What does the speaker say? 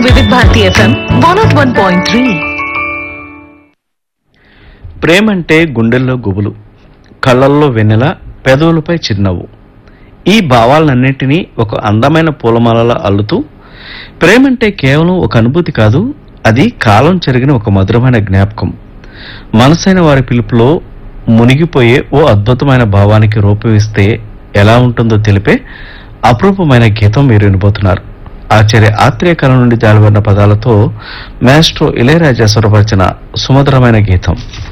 వివిధ Bharati FM one nought one point three ప్రేమంటే గుండెల్లో గుబులు కళ్ళల్లో వెన్నెల పెదవులపై చిరునవ్వు ఈ భావాలన్నింటినీ ఒక అందమైన పూలమాలలా అల్లుతూ ప్రేమంటే కేవలం ఒక అనుభూతి కాదు అది కాలం చెరిగిన ఒక మధురమైన జ్ఞాపకం మనసైన వారి పిలుపులో మునిగిపోయే ఓ అద్భుతమైన భావానికి రూపం ఇస్తే ఎలా ఉంటుందో తెలిపే అపరూపమైన గీతం మీరు వినబోతున్నారు ఆచార్య ఆత్రేయ కళ నుండి జాలువన్న పదాలతో మాస్ట్రో ఇళయరాజా స్వరపరిచిన సుమధురమైన గీతం